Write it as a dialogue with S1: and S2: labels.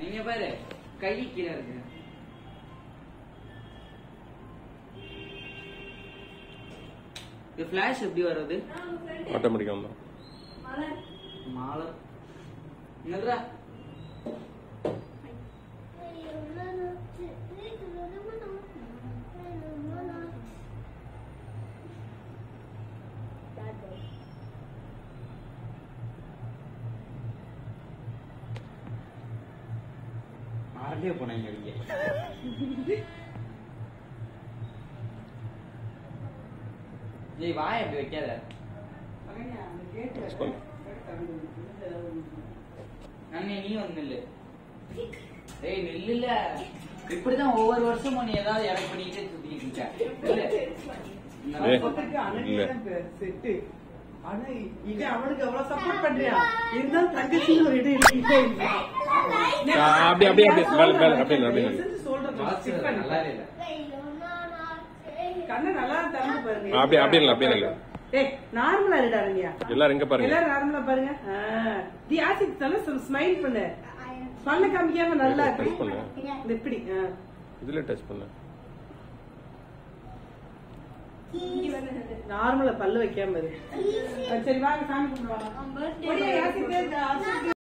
S1: இங்க பாரு கை கீழே இருக்கு இது ஃபிளாஷ் எப்படி வர்றது
S2: ஆட்டோமேட்டிக்காக வந்தோம்
S1: மாலை என்னதுடா மறந்தே போனேன் இங்க ஏய் வாய் அப்படி வைக்காத
S2: Press பண்ணு.
S1: அண்ணே நீ வந்து நில்லு ஏய் நில்லுல இப்படிதான் ஒவ்வொரு வருஷமும் நீ ஏதாவது இடம் பண்ணிக்கிட்டே சுத்திக்கிட்டு இருக்க நில்லு. இந்த
S2: ஏய்.
S1: மாதிரி
S2: இல்ல.
S3: செட்டு ஆனா இது அவனுக்கு எவ்வளவு சப்போர்ட் பண்றியா இருந்தாலும் தங்கச்சின்னு ஒரு இடம் இருக்கே இல்லை
S2: ஆ, அப்படி அப்படியே அப்படியே மேல மேல அப்படியே இல்லை, அப்படியே இல்லை.
S3: சொல்றது
S1: வாட்ஸ்
S3: stick பண்ணு.
S1: நல்லா இல்ல
S3: கண்ணை நல்லா திறந்து பாருங்க
S2: அப்படியே அப்படியே இல்லை அப்படியே இல்லை
S3: ஏய் நார்மலா இருடா ரம்யா
S2: எல்லாரும் எங்க பாருங்க
S3: எல்லாரும் நார்மலா பாருங்க தி ஆசிட் தானே ஸ்மைல் பண்ணு பண்ண காமிக்காம நல்லா
S2: டச்
S3: இருக்கு
S2: பண்ணு
S3: இந்த இப்படி ஆ.
S2: இதுல டச் பண்ணு
S3: நார்மலா பல்லு வைக்காம இரு சரி வாங்க சாமி கும்பிடுவாங்க